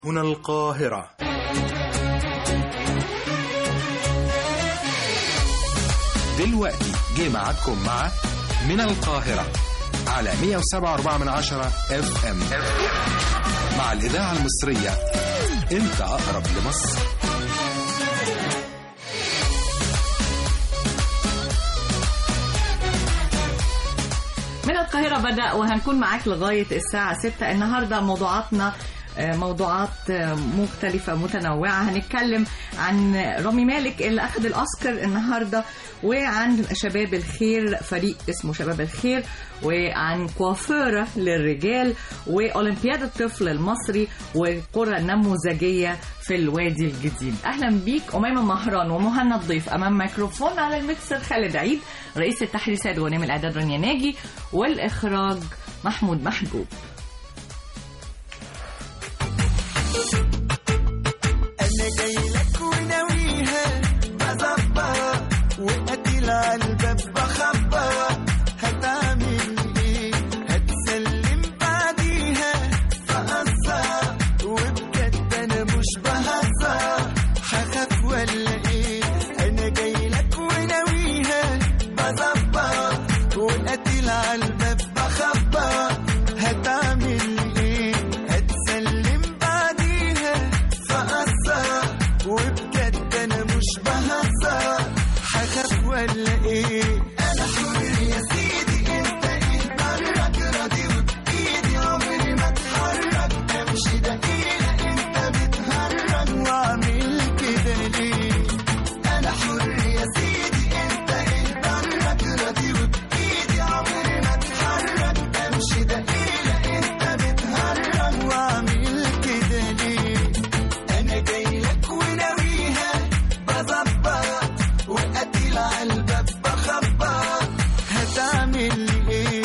هنا القاهرة دلوقتي جه ميعادكم مع من القاهرة على 107.4 من عشرة اف ام مع الإذاعة المصرية انت أقرب لمصر من القاهرة بدأ وهنكون معاك لغاية الساعة 6 النهاردة موضوعاتنا آه، موضوعات آه، مختلفة متنوعة هنتكلم عن رامي مالك اللي أخذ الأوسكار النهاردة وعن شباب الخير فريق اسمه شباب الخير وعن كوافيرة للرجال وأولمبياد الطفل المصري وقرى نموذجية في الوادي الجديد أهلا بيك أميمة مهران ومهنا الضيف أمام ميكروفون على المكسر خالد عيد رئيس التحرير سيد ونعم الإعداد رانيا ناجي والإخراج محمود محجوب انا جاي لك وناويها بظبط وقتل على الباب بخبط هتعمل ايه هتسلم بعديها فقصر وبجد انا مش بهزر هخاف ولا ايه انا جاي لك وناويها بظبط وقتل على الباب بخبط هتعمل ايه هتسلم بعديها فقصر وبجد انا مش بهزر هخاف ولا ايه انا حر يا سيدي انت ايه برك راضي وبايدي عمري ما اتحرك امشي دقيقة انت بتهرج واعمل كده ليه انا حر يا سيدي انت ايه برك راضي وبايدي عمري ما اتحرك امشي دقيقة انت بتهرج واعمل كده ليه انا جاي لك وناويها بظبط وقتل على الباب بخبط هتعمل ايه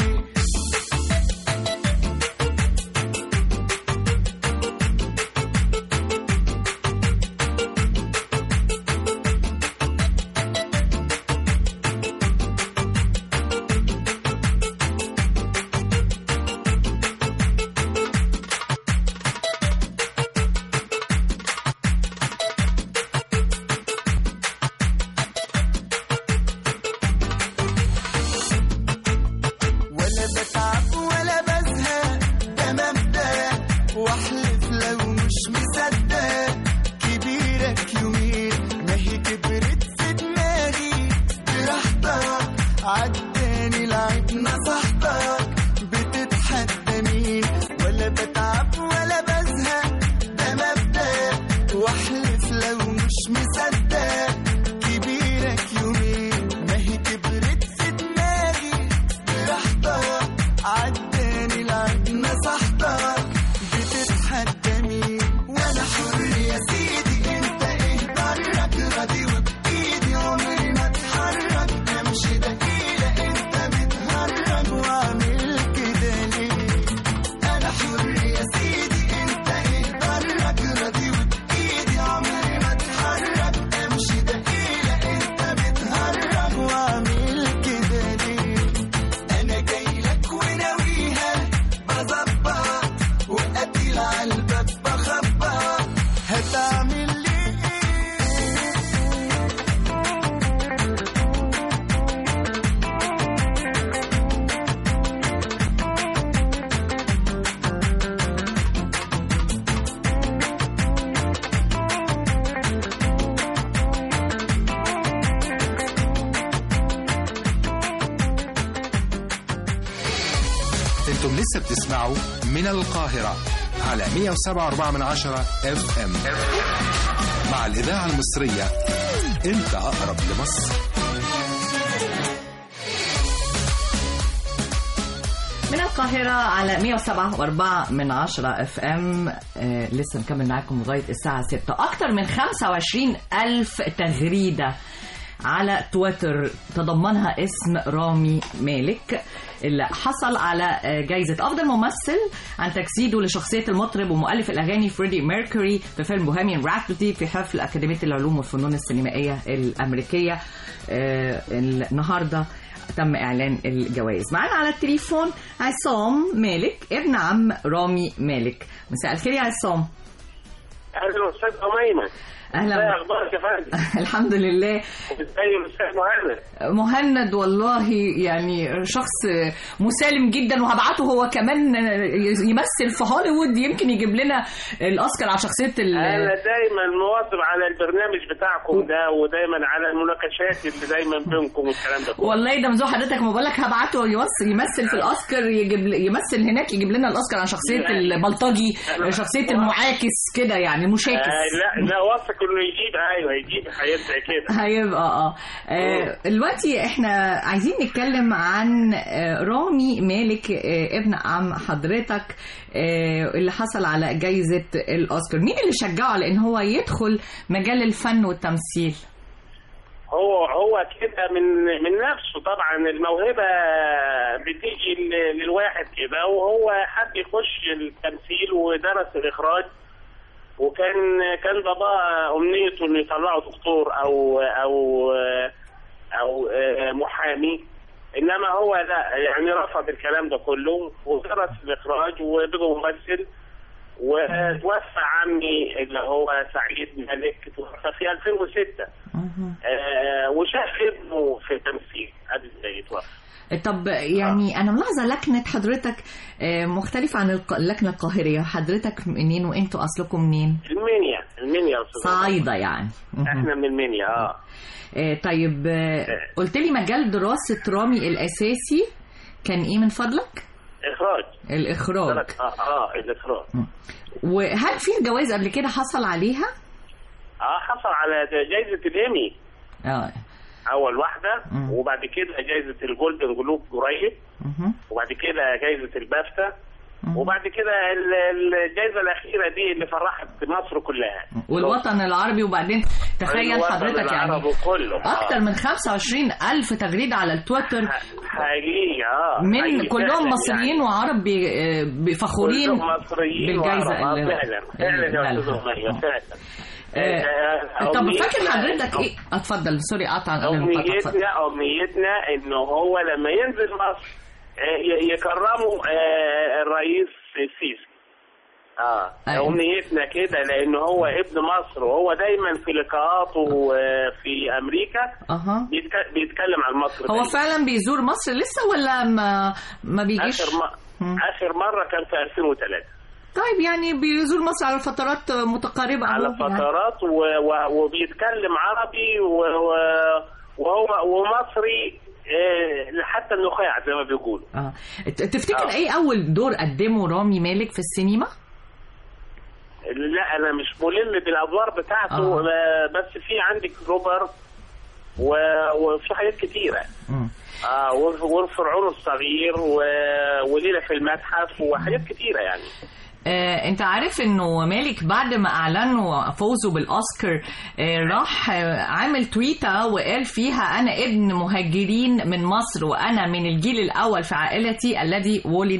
ولا بتعب ولا بزهق ده مبدأ واحلف لو مش مصدق كبيرك يومين ما هي كبرت في دماغي براحتك عداني العيب نصحتك بتتحدى مين ولا بتعب ولا بزهق ده مبدأ واحلف لو مش مصدق كبيرك يومين ما هي كبرت في دماغي براحتك عداني العيب نصحتك بتتحدى مين وانا حر يا سيدي انت ايه برك راضي وبايدي عمري ما اتحرك امشي دقيقة انت بتهرج واعمل كده ليه انا حر يا سيدي انت ايه برك راضي وبايدي عمري ما اتحرك امشي دقيقة انت بتهرج واعمل كده ليه انا جاي لك وناويها بظبط وقتل على الباب بخبط هتعمل لي انتم لسه بتسمعوا من القاهرة على 107.4 من عشرة اف ام مع الإذاعة المصرية انت أقرب لمصر من القاهرة على 107.4 من 10 اف ام آه لسه مكمل معاكم لغاية الساعة 6 أكتر من 25 ألف تغريدة على تويتر تضمنها اسم رامي مالك اللي حصل على آه، جايزة أفضل ممثل عن تجسيده لشخصية المطرب ومؤلف الأغاني فريدي ميركوري في فيلم بوهيميان رابسودي في حفل أكاديمية العلوم والفنون السينمائية الأمريكية آه، النهارده تم اعلان الجوائز معانا على التليفون عصام مالك ابن عم رامي مالك مساء الخير يا عصام اهلا استاذ اميمه ازاي اهلا اخبارك يا فندم الحمد لله وازاي الاستاذ مهند مهند والله يعني شخص مسالم جدا وهبعته هو كمان يمثل في هوليوود يمكن يجيب لنا الاوسكار على شخصيه ال... انا دايما مواظب على البرنامج بتاعكم ده ودايما على المناقشات اللي دايما بينكم والكلام ده كله والله ده مزوح حضرتك ما بقول لك هبعته يوص- يمثل في الاوسكار يجيب يمثل هناك يجيب لنا الاوسكار عن شخصيه البلطجي شخصيه المعاكس كده يعني المشاكس آه لا لا واثق انه يجيب ايوه هيجيب حاجات زي كده هيبقى اه آه، دلوقتي احنا عايزين نتكلم عن آه، رامي مالك آه، ابن عم حضرتك آه، اللي حصل على جايزة الأوسكار مين اللي شجعه على ان هو يدخل مجال الفن والتمثيل هو هو كده من من نفسه طبعا الموهبه بتيجي ل- للواحد كده وهو حب يخش التمثيل ودرس الاخراج وكان كان باباه امنيته انه يطلعه دكتور او او او محامي انما هو لا يعني رفض الكلام ده كله ودرس الاخراج وبقى ممثل وتوفى عمي اللي هو سعيد مالك توفى في 2006 آه وشاف ابنه في تمثيل قبل ما يتوفى طب يعني انا ملاحظه لكنه حضرتك آه، مختلفه عن الق- اللكنه القاهريه حضرتك منين وانتوا اصلكم منين المنيا المنيا يا استاذ صعيده يعني مهم. احنا من المنيا اه آه، طيب آه، قلت لي مجال دراسه رامي الاساسي كان ايه من فضلك اخراج الاخراج اه اه الاخراج وهل في جوائز قبل كده حصل عليها اه حصل على جائزه الايمي اه اول واحده مم. وبعد كده جائزه الجولدن جلوب قريب مهم. وبعد كده جائزه البافتا مم. وبعد كده ال- الجائزه الاخيره دي اللي فرحت مصر كلها والوطن العربي وبعدين تخيل الوطن حضرتك يعني العربي كله اكتر من 25 الف تغريده على التويتر حقيقي اه من حقيقي كلهم فعلاً مصريين يعني. وعرب بي- آه، بفخورين كلهم مصريين بالجائزة وعرب. آه، اللي- فعلا فعلا اللي يا استاذ نالها. أمية، فعلا آه، آه، طب أمنيتنا- فاكر حضرتك ايه اتفضل سوري قطع قبل ما أقطع، اتفضل. امنيتنا امنيتنا انه هو لما ينزل مصر آه، ي- يكرموا آه، الرئيس السيسي اه أيوة. امنيتنا كده لانه هو ابن مصر وهو دايما في لقاءاته آه، في امريكا اها بيتك- بيتكلم عن مصر هو دايماً. فعلا بيزور مصر لسه ولا ما ما بيجيش اخر م... مم. اخر مره كان في 2003 طيب يعني بيزور مصر على فترات متقاربه على أهو يعني. فترات و... و... وبيتكلم عربي و... و... وهو ومصري آه، حتى النخاع زي ما بيقولوا اه ت- تفتكر آه. ايه اول دور قدمه رامي مالك في السينما لا انا مش ملم بالادوار بتاعته آه. آه. بس في عندك روبرت و... وفي حاجات كتيره مم. اه وف- والفرعون الصغير و... وليله في المتحف وحاجات كتيره يعني آه، انت عارف انه مالك بعد ما اعلنوا فوزه بالاوسكار آه، راح آه، عامل تويته وقال فيها انا ابن مهاجرين من مصر وانا من الجيل الاول في عائلتي الذي ولد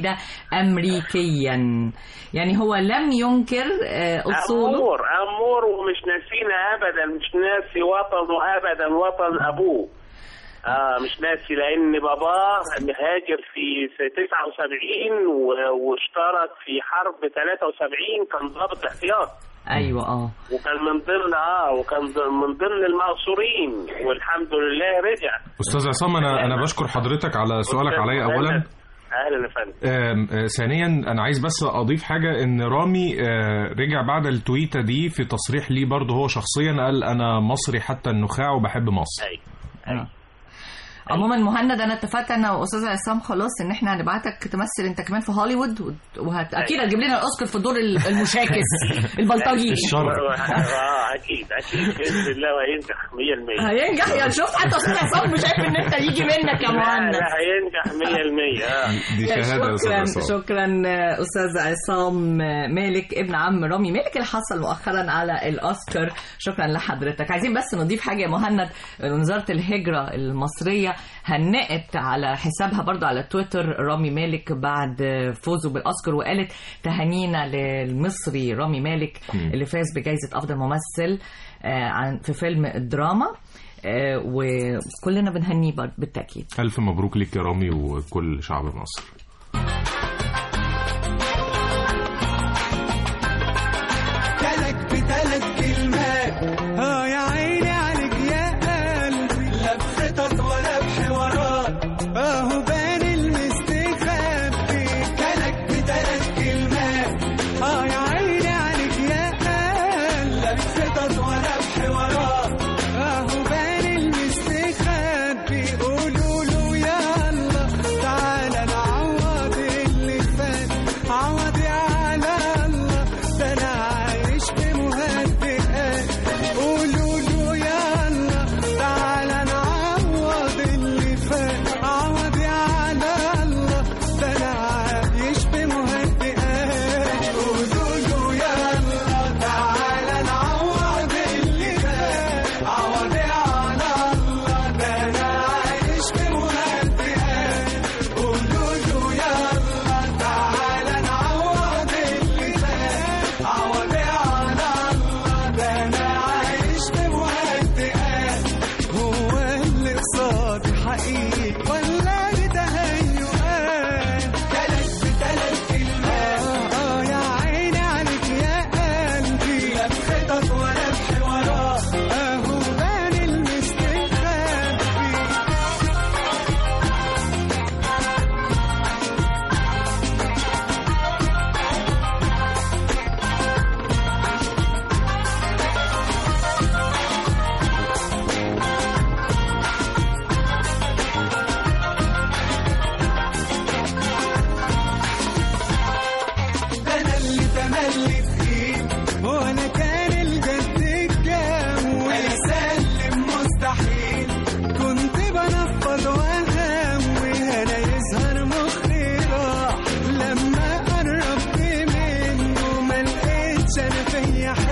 امريكيا يعني هو لم ينكر آه، اصوله امور امور ومش ناسينا ابدا مش ناسي وطنه ابدا وطن ابوه اه مش ناسي لان باباه مهاجر في 79 و- واشترك في حرب 73 كان ضابط احتياط ايوه اه وكان من ضمن اه وكان ض- من ضمن المأسورين والحمد لله رجع استاذ عصام انا انا بشكر حضرتك على سؤالك عليا اولا اهلا يا فندم آم، آه، ثانيا انا عايز بس اضيف حاجه ان رامي آه، رجع بعد التويته دي في تصريح ليه برضه هو شخصيا قال انا مصري حتى النخاع وبحب مصر ايوه آه. عموما مهند انا اتفقت انا واستاذ عصام خلاص ان احنا هنبعتك تمثل انت كمان في هوليوود وت- وهت... اكيد هتجيب لنا الاوسكار في دور ال- المشاكس البلطجي الشر اه اكيد اكيد باذن الله وهينجح 100% هينجح يا شوف حتى استاذ عصام مش شايف ان انت يجي منك يا لا مهند لا هينجح 100% اه دي شهاده يا استاذ شكرا عصام شكرا استاذ عصام مالك ابن عم رامي مالك اللي حصل مؤخرا على الاوسكار شكرا لحضرتك عايزين بس نضيف حاجه يا مهند وزاره الهجره المصريه هنأت على حسابها برضو على تويتر رامي مالك بعد فوزه بالاوسكار وقالت تهانينا للمصري رامي مالك مم. اللي فاز بجائزه افضل ممثل آه، عن في فيلم الدراما آه، وكلنا بنهنيه برضو بالتاكيد الف مبروك ليك يا رامي وكل شعب مصر جالك بتاع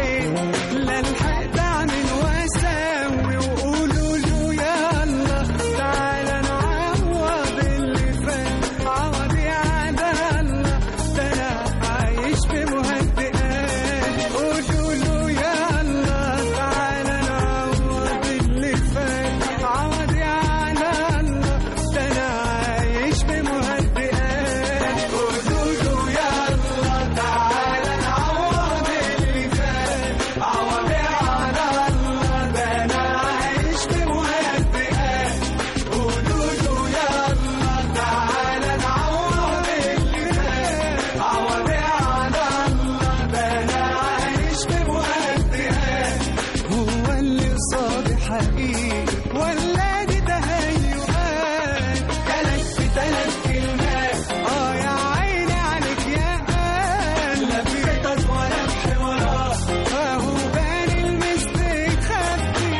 عليه لا الحق اعمل واسوي وقولوا له يلا تعالى نعوض اللي فات عوضي على الله ده انا عايش في مهدئات قولوا له يلا تعالى نعوض اللي فات عوضي على الله ده انا عايش في مهدئات قولوا له يلا تعالى نعوض اللي فات عوضي على الله ده انا عايش في مهدئات قولوا له يلا تعالى نعوض اللي فات عوضي على الله ده انا عايش في مهدئات هو اللي صادق حقيقي ولا دي تهيؤات جالك في تلات كلمات اه يا عيني عليك يا قال لا في خطط ولا في حوارات اهو بان المستيك خبي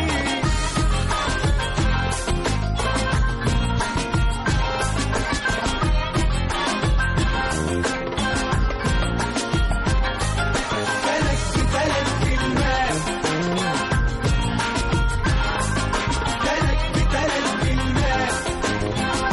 جالك في تلات كلمات جالك في تلات كلمات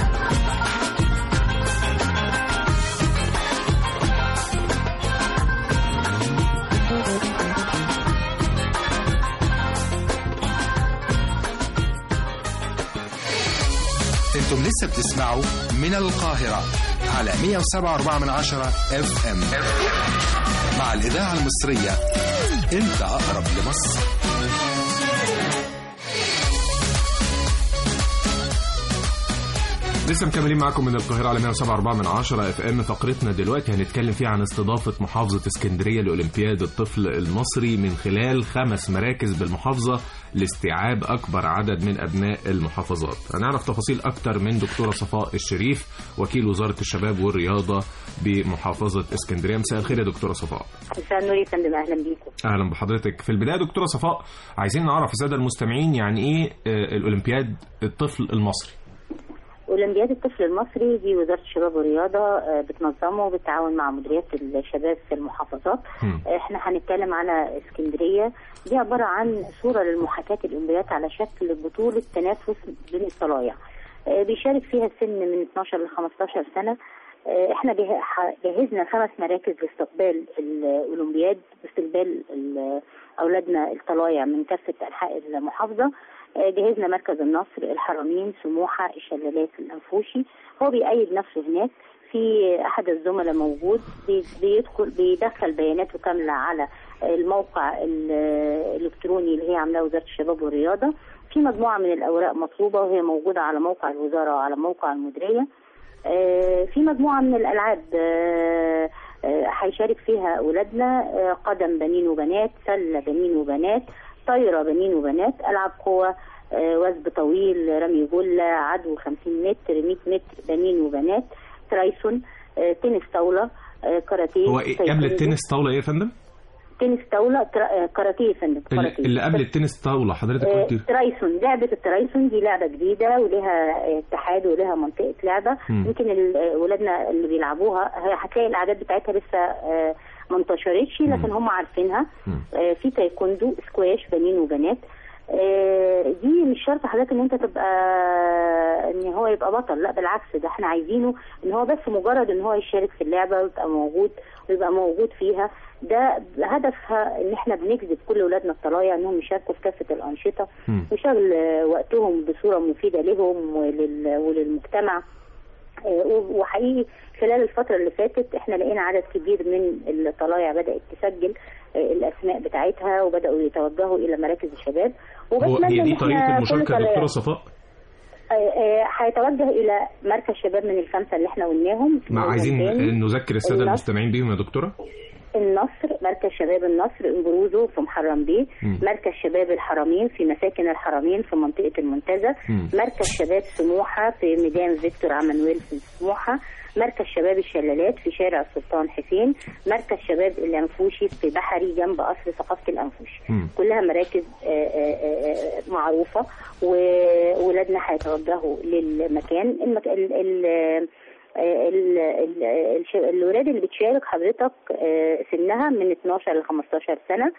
انتم لسه بتسمعوا من القاهرة على 107.4 من عشرة اف ام مع الإذاعة المصرية انت أقرب لمصر لسه مكملين معاكم من القاهرة على 107.4 من 10 اف ام فقرتنا دلوقتي هنتكلم فيها عن استضافة محافظة اسكندرية لأولمبياد الطفل المصري من خلال خمس مراكز بالمحافظة لاستيعاب أكبر عدد من أبناء المحافظات هنعرف تفاصيل أكتر من دكتورة صفاء الشريف وكيل وزارة الشباب والرياضة بمحافظة اسكندرية مساء الخير يا دكتورة صفاء مساء النور يا فندم اهلا بيكم أهلا بحضرتك في البداية دكتورة صفاء عايزين نعرف السادة المستمعين يعني إيه آه، الأولمبياد الطفل المصري اولمبياد الطفل المصري دي وزاره الشباب والرياضه آه، بتنظمه بالتعاون مع مديريات الشباب في المحافظات مم. احنا هنتكلم على اسكندريه دي عباره عن صوره للمحاكاه الاولمبياد على شكل بطوله تنافس بين الطلايع آه، بيشارك فيها السن من 12 ل 15 سنه آه، احنا جه- ح- جهزنا خمس مراكز لاستقبال الاولمبياد باستقبال ال- اولادنا الطلايع من كافه انحاء المحافظه آه، جهزنا مركز النصر الحرمين سموحه الشلالات الانفوشي هو بيأيد نفسه هناك في احد الزملاء موجود بي- بيدخل بيدخل بياناته كامله على الموقع ال- الالكتروني اللي هي عاملاه وزاره الشباب والرياضه في مجموعه من الاوراق مطلوبه وهي موجوده على موقع الوزاره وعلى موقع المديريه آه، في مجموعه من الالعاب آه، آه، هيشارك فيها اولادنا آه، قدم بنين وبنات سله بنين وبنات طايره بنين وبنات العاب قوه آه، وثب طويل رمي جله عدو 50 متر 100 متر بنين وبنات ترايسون آه، تنس طاوله آه، كاراتيه هو إيه قبل تايكوندو. التنس طاولة إيه يا فندم؟ تنس طاوله ترا- آه، كاراتيه يا فندم اللي, كاراتيه. اللي قبل التنس طاولة حضرتك آه، قلت ترايسون لعبة الترايسون دي لعبة جديدة ولها آه، اتحاد ولها منطقة لعبة مم. يمكن ال- آه، ولادنا اللي بيلعبوها هي- هتلاقي الأعداد بتاعتها لسه آه، ما انتشرتش لكن هم عارفينها مم. آه، في تايكوندو سكواش بنين وبنات آه، دي مش شرط حضرتك ان انت تبقى ان هو يبقى بطل لا بالعكس ده احنا عايزينه ان هو بس مجرد ان هو يشارك في اللعبه ويبقى موجود ويبقى موجود فيها ده هدفها ان احنا بنجذب كل اولادنا الطلايع انهم يشاركوا في كافه الانشطه مم. وشغل آه، وقتهم بصوره مفيده لهم ولل- وللمجتمع آه، وحقيقي خلال الفترة اللي فاتت احنا لقينا عدد كبير من الطلايع بدأت تسجل آه، الأسماء بتاعتها وبدأوا يتوجهوا إلى مراكز الشباب هو وبتمنى هي إن دي احنا طريقة كل المشاركة يا طلايع- دكتورة صفاء؟ آه، آه، هيتوجه إلى مركز شباب من الخمسة اللي احنا قلناهم ما عايزين المكان. نذكر السادة النصر. المستمعين بيهم يا دكتورة؟ النصر مركز شباب النصر امبروزو في محرم بيه مم. مركز شباب الحرمين في مساكن الحرمين في منطقة المنتزه مم. مركز شباب سموحة في ميدان فيكتور عمانويل في سموحة مركز شباب الشلالات في شارع السلطان حسين مركز شباب الأنفوشي في بحري جنب قصر ثقافة الأنفوشي مم. كلها مراكز آه، آه، آه، معروفة وولادنا هيتوجهوا للمكان المك... ال... ال... آه، ال- ال- الش- الولاد اللي بتشارك حضرتك آه، سنها من 12 ل 15 سنه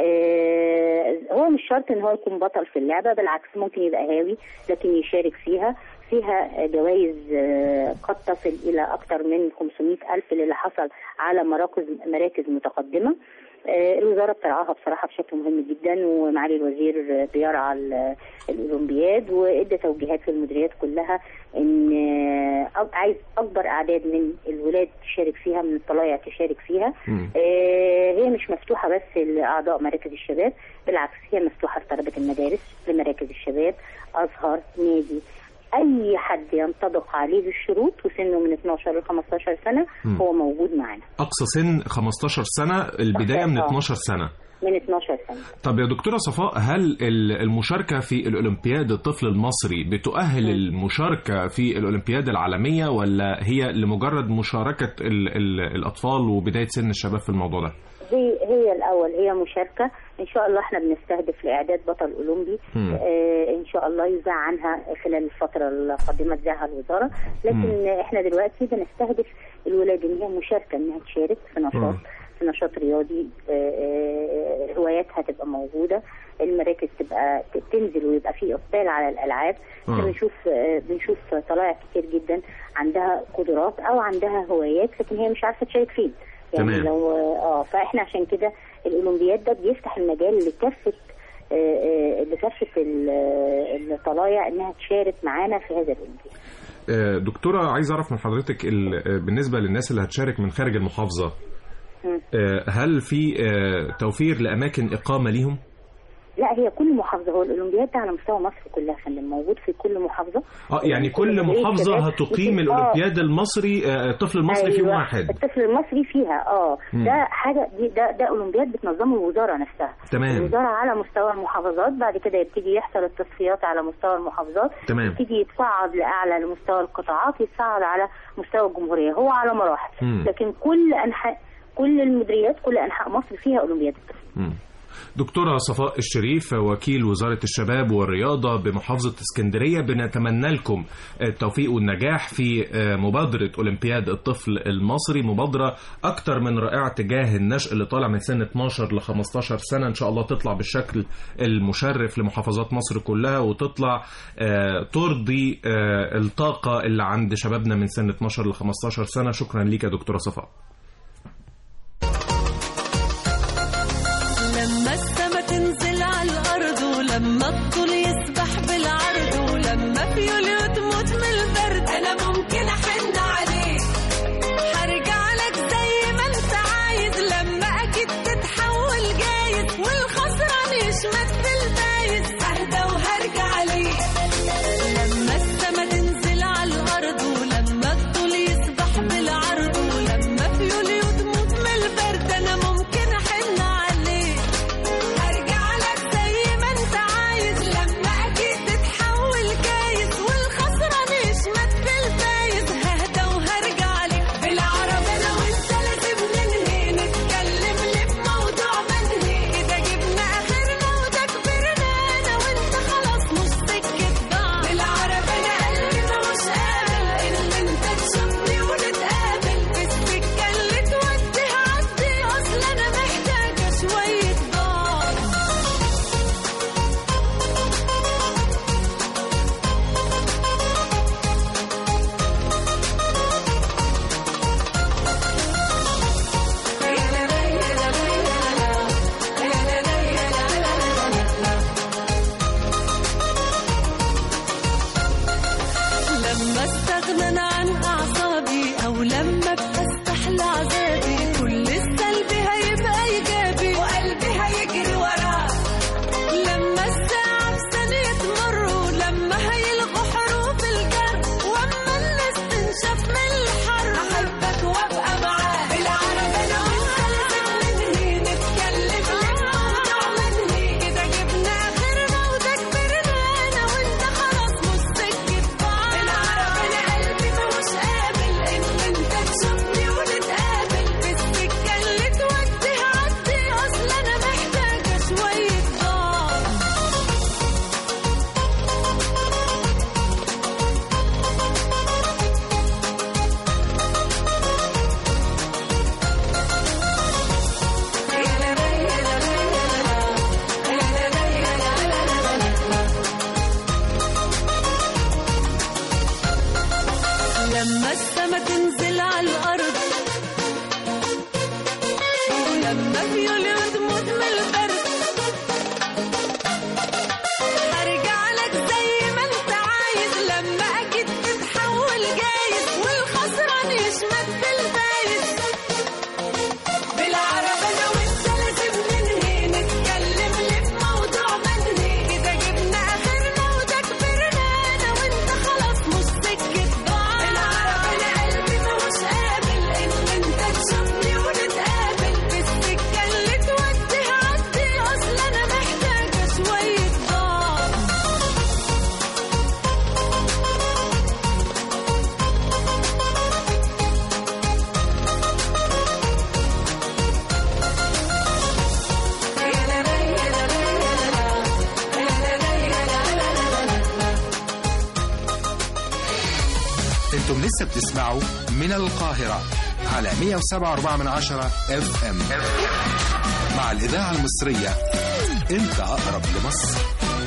آه، هو مش شرط ان هو يكون بطل في اللعبه بالعكس ممكن يبقى هاوي لكن يشارك فيها فيها جوائز آه، قد تصل الى اكثر من 500 الف للي حصل على مراكز مراكز متقدمه آه، الوزاره بترعاها بصراحه بشكل مهم جدا ومعالي الوزير آه، بيرعى ال- الاولمبياد وادى توجيهات في المديريات كلها ان آه، أك- عايز اكبر اعداد من الولاد تشارك فيها من الطلائع تشارك فيها مم. آه، هي مش مفتوحه بس لاعضاء مراكز الشباب بالعكس هي مفتوحه لطلبه المدارس لمراكز الشباب ازهر نادي اي حد ينطبق عليه الشروط وسنه من 12 ل 15 سنه مم. هو موجود معانا اقصى سن 15 سنه البدايه من آه. 12 سنه من 12 سنه طب يا دكتورة صفاء هل ال- المشاركة في الأولمبياد الطفل المصري بتؤهل المشاركة في الأولمبياد العالمية ولا هي لمجرد مشاركة ال ال الأطفال وبداية سن الشباب في الموضوع ده؟ هي هي الاول هي مشاركه ان شاء الله احنا بنستهدف لاعداد بطل اولمبي مم. آه ان شاء الله يذاع عنها خلال الفتره القادمه تذاعها الوزاره لكن مم. احنا دلوقتي بنستهدف الولاد ان هي مشاركه انها تشارك في نشاط مم. في نشاط رياضي آه، آه، هواياتها تبقى موجوده المراكز تبقى ت- تنزل ويبقى في اقبال على الالعاب احنا مم. بنشوف آه، بنشوف طلائع كتير جدا عندها قدرات او عندها هوايات لكن هي مش عارفه تشارك فين يعني تمام. لو اه فاحنا عشان كده الاولمبياد ده بيفتح المجال لكافه آه، آه، لكافه ال- آه، الطلايع انها تشارك معانا في هذا الاولمبياد آه، دكتورة عايز أعرف من حضرتك ال- آه، بالنسبة للناس اللي هتشارك من خارج المحافظة مم. آه، هل في آه، توفير لأماكن إقامة ليهم؟ لا هي كل محافظه هو الاولمبياد ده على مستوى مصر كلها يا فندم موجود في كل محافظه اه يعني كل مديرية محافظة شباب هتقيم يمكن- آه، الأولمبياد المصري آه، الطفل المصري فيهم أيوة، واحد الطفل المصري فيها اه مم. ده حاجه دي ده ده اولمبياد بتنظمه الوزاره نفسها تمام. الوزاره على مستوى المحافظات بعد كده يبتدي يحصل التصفيات على مستوى المحافظات تمام. يبتدي يتصعد لاعلى لمستوى القطاعات يتصعد على مستوى الجمهوريه هو على مراحل مم. لكن كل انحاء كل المديريات كل انحاء مصر فيها اولمبياد الطفل مم. دكتورة صفاء الشريف وكيل وزارة الشباب والرياضة بمحافظة اسكندرية بنتمنى لكم التوفيق والنجاح في مبادرة أولمبياد الطفل المصري مبادرة أكتر من رائعة تجاه النشء اللي طالع من سن 12 ل 15 سنة إن شاء الله تطلع بالشكل المشرف لمحافظات مصر كلها وتطلع آه، ترضي آه، الطاقة اللي عند شبابنا من سن 12 ل 15 سنة شكرا ليك يا دكتورة صفاء لما السما تنزل على الأرض ولما الطول يسبح بالعرض ولما فيوليو تموت من البرد أنا ممكن أحن عليك هرجع لك زي ما أنت عايز لما أكيد تتحول جايز والخسران يشمت في الفايز أهدى وهرجع ليك لما السما تنزل على الأرض ولما الطول يسبح بالعرض ولما فيوليو تموت من البرد أنا ممكن أحن عليك أرجع لك زي ما أنت عايز لما أكيد تتحول جايز والخسران يشمت في الفايز ههدى وهرجع لك بالعربي أنا وأنت لازم ننهي نتكلم لي في موضوع منهي كده جبنا آخرنا وده انتم لسه بتسمعوا من القاهرة على 107.4 من عشرة اف ام مع الإذاعة المصرية انت أقرب لمصر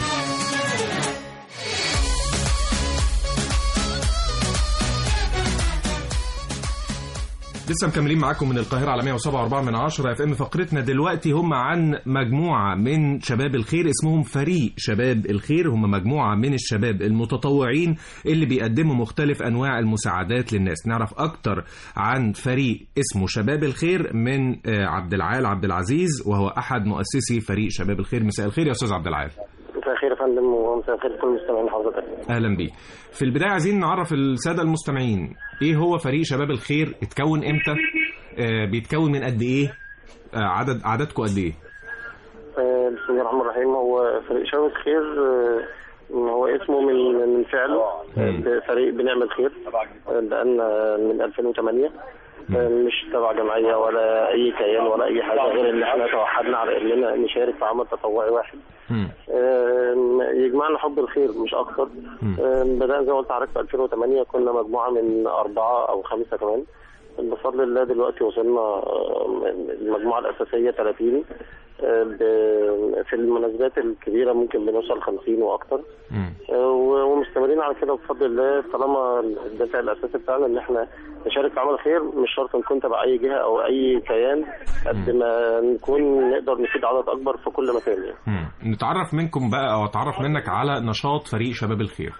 لسه مكملين معاكم من القاهرة على 107.4 من عشرة اف ام فقرتنا دلوقتي هم عن مجموعة من شباب الخير اسمهم فريق شباب الخير هم مجموعة من الشباب المتطوعين اللي بيقدموا مختلف انواع المساعدات للناس نعرف اكتر عن فريق اسمه شباب الخير من آه، عبد العال عبد العزيز وهو احد مؤسسي فريق شباب الخير مساء الخير يا استاذ عبد العال مساء الخير يا فندم ومساء الخير لكل مستمعين حضرتك اهلا بيك في البدايه عايزين نعرف الساده المستمعين ايه هو فريق شباب الخير اتكون امتى آه بيتكون من قد ايه آه عدد عددكم قد ايه آه، بسم الله الرحمن الرحيم هو فريق شباب الخير آه، هو اسمه من من فعل آه، فريق بنعمل خير آه، بقالنا من 2008 آه، مش تبع جمعيه ولا اي كيان ولا اي حاجه غير ان احنا توحدنا على اننا نشارك في عمل تطوعي واحد مم. آم، يجمعنا حب الخير مش اكتر آم، بدأنا زي ما قلت حضرتك في 2008 كنا مجموعه من اربعه او خمسه كمان بفضل الله دلوقتي وصلنا آم، المجموعه الاساسيه 30 آم، ب- في المناسبات الكبيره ممكن بنوصل 50 واكتر مم. آه، و- ومستمرين على كده بفضل الله طالما الدافع الاساسي بتاعنا ان احنا نشارك في عمل خير مش شرط نكون تبع اي جهه او اي كيان قد ما نكون نقدر نفيد عدد اكبر في كل مكان يعني. مم. نتعرف منكم بقى او اتعرف منك على نشاط فريق شباب الخير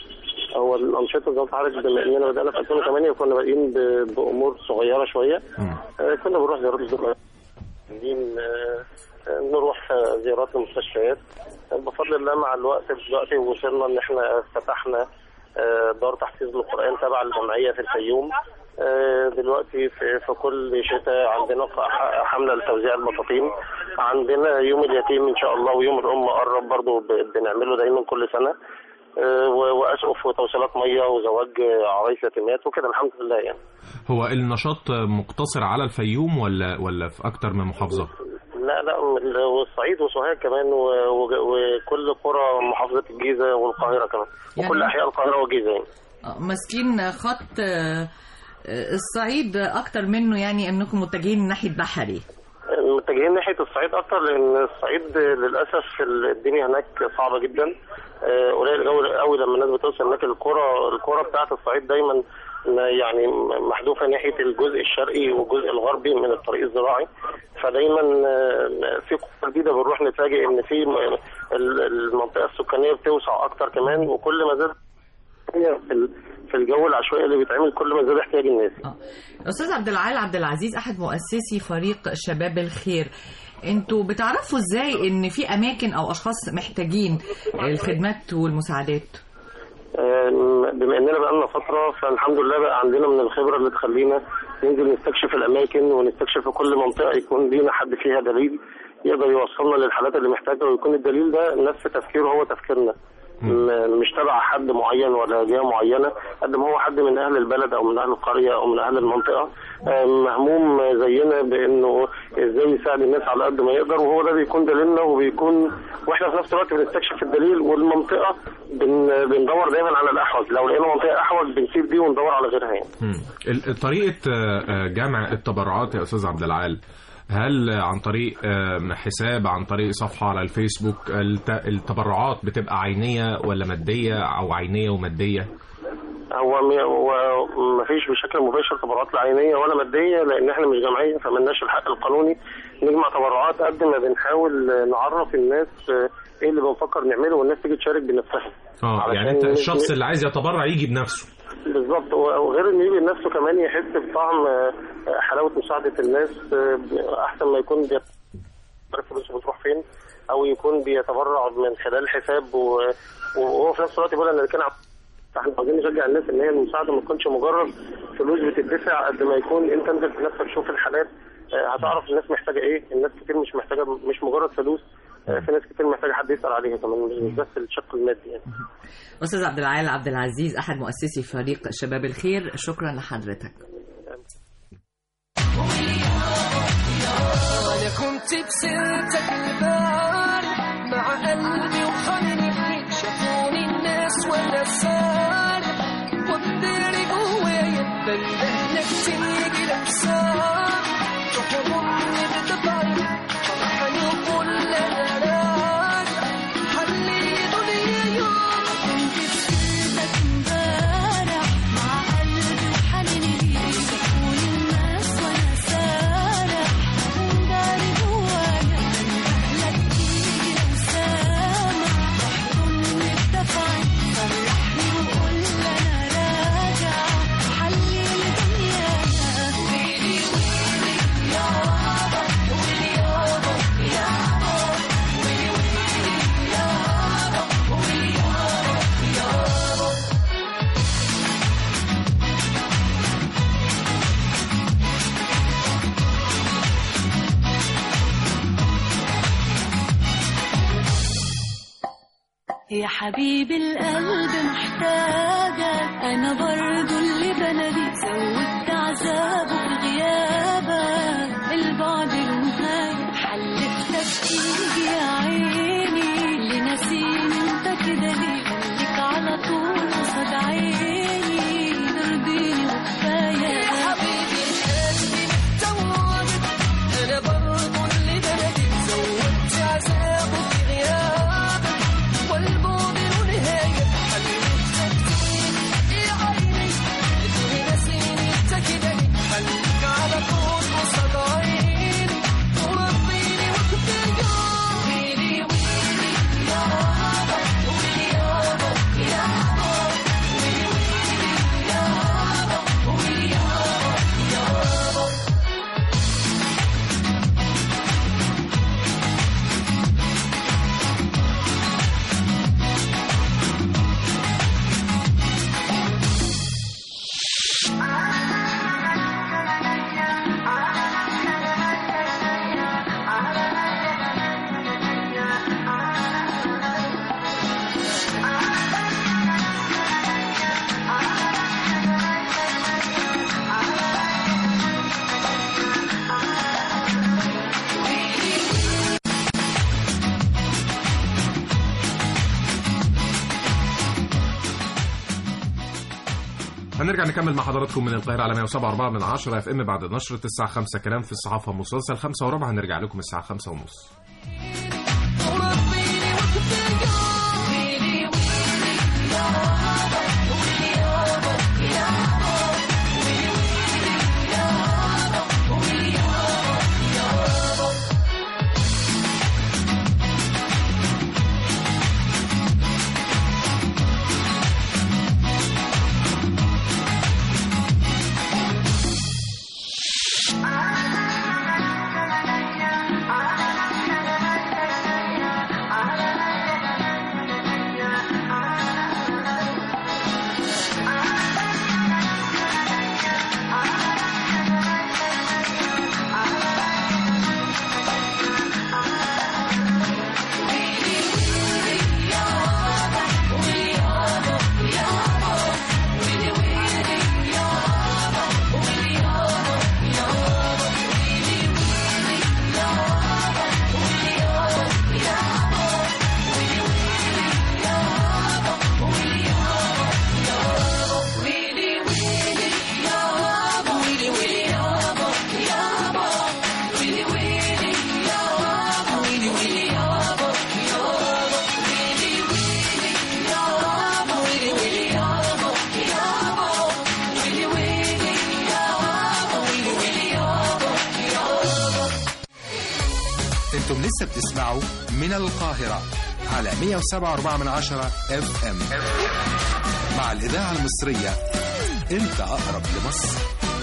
هو الانشطه زي ما قلت لحضرتك بما اننا بدانا في 2008 وكنا بادئين ب- بامور صغيره شويه مم. آه، كنا بنروح زيارات الزملاء عايزين، آه، آه، نروح آه، زيارات للمستشفيات آه، بفضل الله مع الوقت دلوقتي وصلنا ان احنا فتحنا آه، دار تحفيظ للقران تبع الجمعيه في الفيوم آه، دلوقتي في, في كل شتاء عندنا ح- حمله لتوزيع البطاطين عندنا يوم اليتيم ان شاء الله ويوم الام قرب برضه ب- بنعمله دايما كل سنه آه، و- واسقف وتوصيلات ميه وزواج آه، عرايس يتيمات وكده الحمد لله يعني هو النشاط مقتصر على الفيوم ولا ولا في اكتر من محافظه لا لا ال- والصعيد وسوهاج كمان و- و- وكل قرى محافظة الجيزة والقاهرة كمان يعني- وكل أحياء القاهرة والجيزة يعني آه، ماسكين خط آه، آه، الصعيد اكتر منه يعني انكم متجهين ناحيه بحري متجهين ناحية الصعيد أكتر لأن الصعيد للأسف الدنيا هناك صعبة جدا آه، قليل قوي قوي لما الناس بتوصل هناك القرى القرى بتاعة الصعيد دايما ما- يعني محذوفة ناحية الجزء الشرقي والجزء الغربي من الطريق الزراعي فدايما آه، في قرى جديدة بنروح نتفاجئ إن في م- ال- المنطقة السكانية بتوسع أكتر كمان وكل ما زاد في ال- في الجو العشوائي اللي بيتعمل كل ما زاد احتياج الناس آه. استاذ عبد العال عبد العزيز احد مؤسسي فريق شباب الخير انتوا بتعرفوا ازاي ان في اماكن او اشخاص محتاجين الخدمات والمساعدات آم، بما اننا بقى لنا فتره فالحمد لله بقى عندنا من الخبره اللي تخلينا ننزل نستكشف الاماكن ونستكشف في كل منطقه يكون لينا حد فيها دليل يقدر يوصلنا للحالات اللي محتاجه ويكون الدليل ده نفس تفكيره هو تفكيرنا م- مش تبع حد معين ولا جهه معينه قد ما هو حد من اهل البلد او من اهل القريه او من اهل المنطقه آم، مهموم زينا بانه ازاي يساعد الناس على قد ما يقدر وهو ده بيكون دليلنا وبيكون واحنا في نفس الوقت بنستكشف الدليل والمنطقه بن... بندور دايما على الاحوج لو لقينا منطقه احوج بنسيب دي وندور على غيرها يعني مم. ال- طريقه آه، آه، جمع التبرعات يا استاذ عبد العال هل عن طريق آه، حساب عن طريق صفحه على الفيسبوك الت- التبرعات بتبقى عينيه ولا ماديه او عينيه وماديه هو م... هو مفيش بشكل مباشر تبرعات لا عينيه ولا ماديه لان احنا مش جمعيه فملناش الحق القانوني نجمع تبرعات قد ما بنحاول نعرف الناس ايه اللي بنفكر نعمله والناس تيجي تشارك بنفسها اه علشان يعني انت ن- الشخص ن- اللي عايز يتبرع يجي بنفسه بالظبط وغير ان يجي نفسه كمان يحس بطعم آه، حلاوه مساعده الناس آه، احسن ما يكون بيت- عارف فلوسه بتروح فين او يكون بيتبرع من خلال حساب و- وهو في نفس الوقت بيقول انا كان عم- فاحنا عاوزين نشجع الناس ان هي المساعده ما تكونش مجرد فلوس بتدفع قد ما يكون انت انزل بنفسك شوف الحالات آه، هتعرف الناس محتاجه ايه الناس كتير مش محتاجه مش مجرد فلوس آه، في ناس كتير محتاجه حد يسال عليها كمان مش مش بس الشق المادي يعني استاذ عبد العال عبد العزيز احد مؤسسي فريق شباب الخير شكرا لحضرتك انا كنت بسيرتك البار مع قلبي وخلقي شافوني الناس ولا صار والدير جوه يا حبيبي القلب محتاجك انا برضو اللي بناديك زودت عذابه في غيابك البعد له حلفتك ايدي يا عيني اللي ناسيني انت كده ليه خليك على طول قصاد عيني ترضيني وكفايه يا حبيبي القلب متوعدك انا برضو اللي بناديك زودت عذابه في غيابك والبعد له نهاية حلفتك يا عيني اللي ناسيني انت كده ليه خليك على طول قصاد عيني وربيني وكفايه ويلي ويلي يابا ويلي يابا يابا ويلي ويلي يابا ويلي يابا يابا هنرجع نكمل مع حضراتكم من القاهرة على 107.4 من 10 اف ام بعد نشرة الساعة 5 كلام في الصحافة مسلسل 5 وربع هنرجع لكم الساعة 5 ونص وربيني وكفايه ويلي ويلي يابا ويلي يابا يابا ويلي ويلي يابا ويلي يابا يابا انتم لسه بتسمعوا من القاهرة على 107.4 من عشرة اف ام مع الإذاعة المصرية انت أقرب لمصر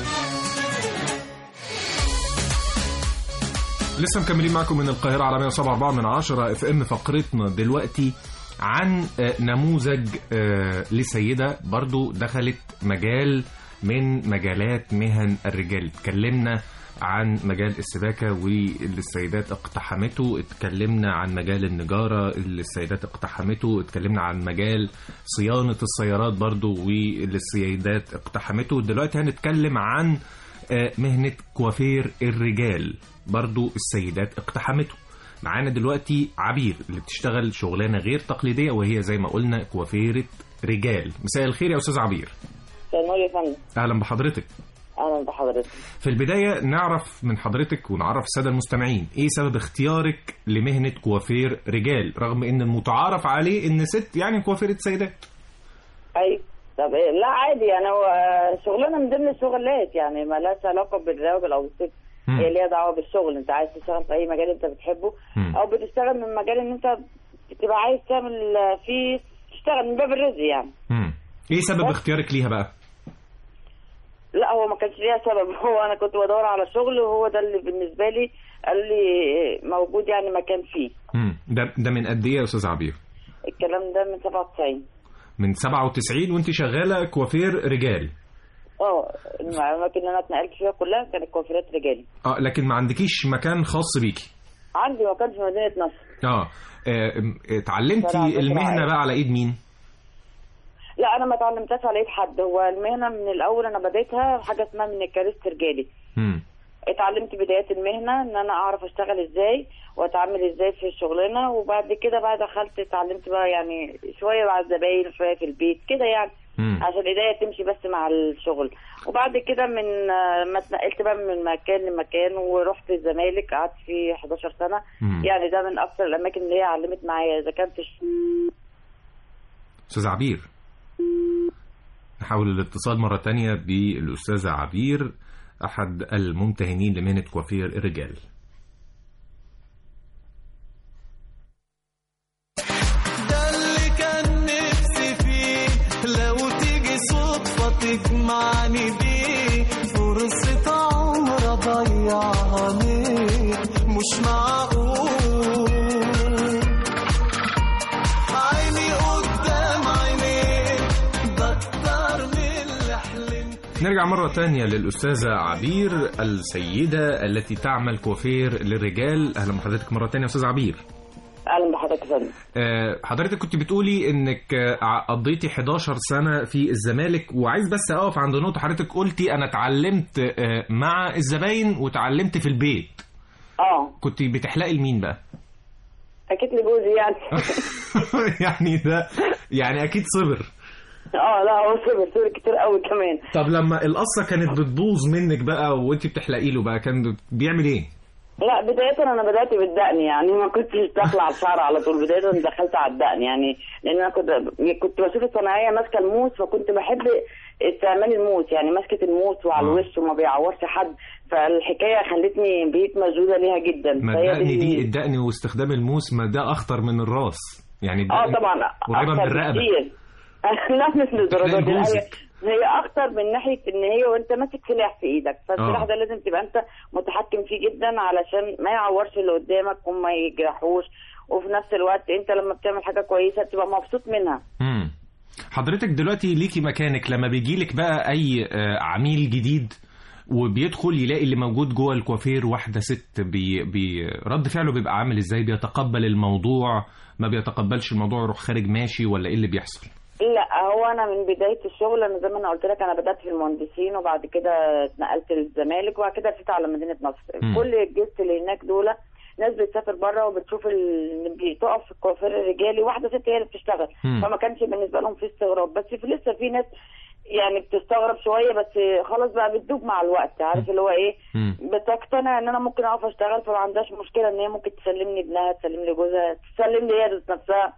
لسه مكملين معكم من القاهرة على 107.4 من 10 اف ام فقرتنا دلوقتي عن آه، نموذج آه، لسيدة برضو دخلت مجال من مجالات مهن الرجال اتكلمنا عن مجال السباكة واللي السيدات اقتحمته اتكلمنا عن مجال النجارة اللي السيدات اقتحمته اتكلمنا عن مجال صيانة السيارات برضو واللي السيدات اقتحمته دلوقتي هنتكلم عن آه، مهنة كوافير الرجال برضو السيدات اقتحمته معانا دلوقتي عبير اللي بتشتغل شغلانة غير تقليدية وهي زي ما قلنا كوافيرة رجال مساء الخير يا أستاذ عبير نور يا فندم أهلا بحضرتك اهلا بحضرتك في البداية نعرف من حضرتك ونعرف السادة المستمعين ايه سبب اختيارك لمهنة كوافير رجال رغم ان المتعارف عليه ان ست يعني كوافيرة سيدات اي طب إيه؟ لا عادي يعني هو شغلانه من ضمن الشغلات يعني ما لهاش علاقه بالراجل او الست مم. هي ليها دعوه بالشغل انت عايز تشتغل في اي مجال انت بتحبه مم. او بتشتغل من مجال ان انت بتبقى عايز تعمل فيه تشتغل من باب الرزق يعني مم. ايه سبب اختيارك ليها بقى لا هو ما كانش ليها سبب هو انا كنت بدور على شغل وهو ده اللي بالنسبه لي قال لي موجود يعني مكان فيه مم. ده ده من قد ايه يا استاذ عبير الكلام ده من 97 من 97 وانت شغالة كوافير رجال اه الاماكن اللي انا اتنقلت فيها كلها كانت كوافيرات رجالي اه لكن ما عندكيش مكان خاص بيكي عندي مكان في مدينه نصر اه آه، م- شارع اتعلمتي مصر المهنه عادي. بقى على ايد مين لا انا ما اتعلمتهاش على ايد حد هو المهنه من الاول انا بديتها حاجه اسمها ميكانيست رجالي مم. اتعلمت بدايات المهنه ان انا اعرف اشتغل ازاي واتعامل ازاي في الشغلانه وبعد كده بقى دخلت اتعلمت بقى يعني شويه مع الزباين شويه في البيت كده يعني مم. عشان ايديا تمشي بس مع الشغل وبعد كده من آه، ما اتنقلت بقى من مكان لمكان ورحت الزمالك قعدت فيه 11 سنه مم. يعني ده من اكثر الاماكن اللي هي علمت معايا اذا كان في الش- استاذ عبير نحاول الاتصال مرة تانية بالأستاذة عبير أحد الممتهنين لمهنة كوافير الرجال ده اللي كان نفسي فيه لو تيجي صدفة تجمعني بيه فرصة عمر أضيعها ليه مش معقول عيني قدام عينيك ده أكتر من اللي حلمت نرجع مرة تانية للأستاذة عبير السيدة التي تعمل كوافير للرجال أهلا بحضرتك مرة تانية يا أستاذ عبير اهلا بحضرتك يا فندم آه، حضرتك كنت بتقولي انك آه، قضيتي 11 سنة في الزمالك وعايز بس اقف عند نقطة حضرتك قلتي انا اتعلمت آه، مع الزباين وتعلمت في البيت اه كنت بتحلقي لمين بقى؟ اكيد لجوزي يعني يعني ده يعني اكيد صبر اه لا هو صبر صبر كتير قوي كمان طب لما القصة كانت بتبوظ منك بقى وانت بتحلقي له بقى كان بيعمل ايه؟ لا بداية أنا بدأت بالدقن يعني ما كنتش داخلة على الشعر على طول بداية دخلت على الدقن يعني لأن أنا كنت كنت بشوف الصناعية ماسكة الموس فكنت بحب استعمال الموس يعني ماسكة الموس وعلى آه. الوش وما بيعورش حد فالحكاية خلتني بقيت مشدودة ليها جدا ما فهي الدقن دي اللي- الدقن واستخدام الموس ما ده اخطر من الراس يعني اه الدقن طبعا قريبة من أخطر الرقبة بكتير. لا مش للدرجة دي تلاقي هي جوزك. هي اخطر من ناحيه ان هي وانت ماسك سلاح في ايدك فالسلاح آه. ده لازم تبقى انت متحكم فيه جدا علشان ما يعورش اللي قدامك وما يجرحوش وفي نفس الوقت انت لما بتعمل حاجه كويسه بتبقى مبسوط منها مم. حضرتك دلوقتي ليكي مكانك لما بيجيلك بقى اي آه، عميل جديد وبيدخل يلاقي اللي موجود جوه الكوافير واحده ست بي بي رد فعله بيبقى عامل ازاي بيتقبل الموضوع ما بيتقبلش الموضوع يروح خارج ماشي ولا ايه اللي بيحصل لا هو انا من بدايه الشغل انا زي ما انا قلت لك انا بدات في المهندسين وبعد كده اتنقلت للزمالك وبعد كده رسيت على مدينه نصر مم. كل الجست اللي هناك دول ناس بتسافر بره وبتشوف ال... بتقف في الكوافير الرجالي واحده ست هي اللي بتشتغل مم. فما كانش بالنسبه لهم في استغراب بس في لسه في ناس يعني بتستغرب شويه بس خلاص بقى بتدوب مع الوقت عارف اللي هو ايه مم. بتقتنع ان انا ممكن اقف اشتغل فما عندهاش مشكله ان هي ممكن تسلمني ابنها تسلم لي جوزها تسلم لي هي ذات نفسها